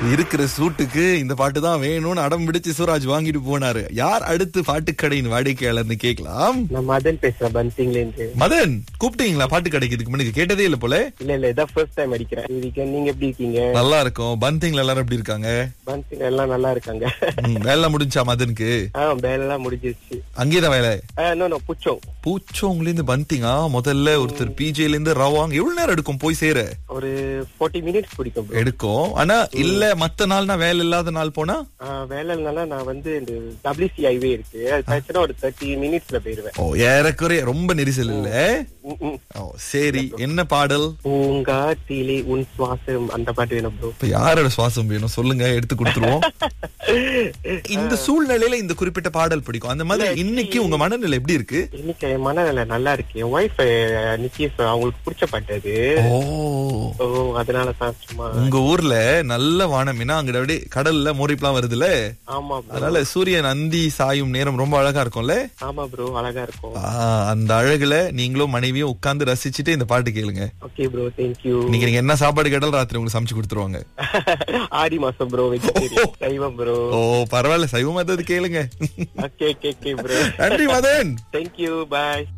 இருக்கிற சூட்டுக்கு இந்த பாட்டு தான் வேணும்னு அடம் பிடிச்சு சூராஜ் வாங்கிட்டு போனாரு யார் அடுத்து பாட்டுக்கடையின் வாடிக்கையாளர்னு கேட்கலாம் நான் மதன் பேசுறேன் பன்சிங்ல இருந்து மதன் கூப்பிட்டீங்களா பாட்டு கடைக்கு இதுக்கு முன்னாடி கேட்டதே இல்ல போல இல்ல இல்ல இதான் ஃபர்ஸ்ட் டைம் அடிக்கிறேன் இதுக்கு நீங்க எப்படி இருக்கீங்க நல்லா இருக்கும் பந்திங்ல எல்லாரும் எப்படி இருக்காங்க பன்சிங் எல்லாம் நல்லா இருக்காங்க ம், வேலை முடிஞ்சா மதனுக்கு ஆ வேலைலாம் முடிஞ்சிருச்சு அங்கேதான் வேலை நோ நோ புச்சோம் பூச்சோங்கல இருந்து பந்திங்கா முதல்ல ஒருத்தர் பிஜேல இருந்து ரவாங் எவ்வளவு நேரம் எடுக்கும் போய் சேர ஒரு 40 மினிட்ஸ் பிடிக்கும் bro. எடுக்கும் ஆனா இல்ல மத்த நாள்னா வேலை இல்லாத நாள் போனா ஆ, வேலைனால நான் வந்து இந்த டபிள்யூசி ஹைவே இருக்கு அது தச்சுனா ஒரு தேர்ட்டி மினிட்ஸ்ல போயிருவேன் ஓ ஏறக்குறைய ரொம்ப நெரிசல் இல்ல ம், ம். ஓ சரி என்ன பாடல் பூங்காத்திலே உன் சுவாசம் அந்த பாட்டு வேணும் ப்ரோ இப்ப யாரோட சுவாசம் வேணும் சொல்லுங்க எடுத்து கொடுத்துருவோம் இந்த சூழ்நிலையில இந்த குறிப்பிட்ட பாடல் பிடிக்கும் அந்த மாதிரி இன்னைக்கு உங்க மனநிலை எப்படி இருக்கு இன்னைக்கு என் மனநிலை நல்லா இருக்கு என் ஒய்ஃப் நிக்கேஷ் அவங்களுக்கு பிடிச்ச பாட்டு அது ஓ ஓ அதனால தான் சும்மா உங்க ஊர்ல நல்ல வானம் ஏன்னா அங்க அப்படியே கடல்ல மோரிப்லாம் வருதுல ஆமா ப்ரோ அதனால சூரியன் அந்தி சாயும் நேரம் ரொம்ப அழகா இருக்கும்ல ஆமா ப்ரோ அழகா இருக்கும் ஆ, அந்த அழகுல நீங்களும் மனைவியும் உட்கார்ந்து ரசிச்சுட்டு இந்த பாட்டு கேளுங்க ஓகே ப்ரோ தேங்க்யூ இன்னைக்கு நீங்க என்ன சாப்பாடு கேட்டாலும் ராத்திரி உங்களுக்கு சமைச்சு கொடுத்துருவாங்க ஆடி மாசம் ப்ரோ வெஜிடேரியன் சைவம் ப்ரோ ஓ பரவாயில்ல சைவம் அது கேளுங்க ஓகே ஓகே ஓகே ப்ரோ நன்றி மதன் தேங்க்யூ பாய்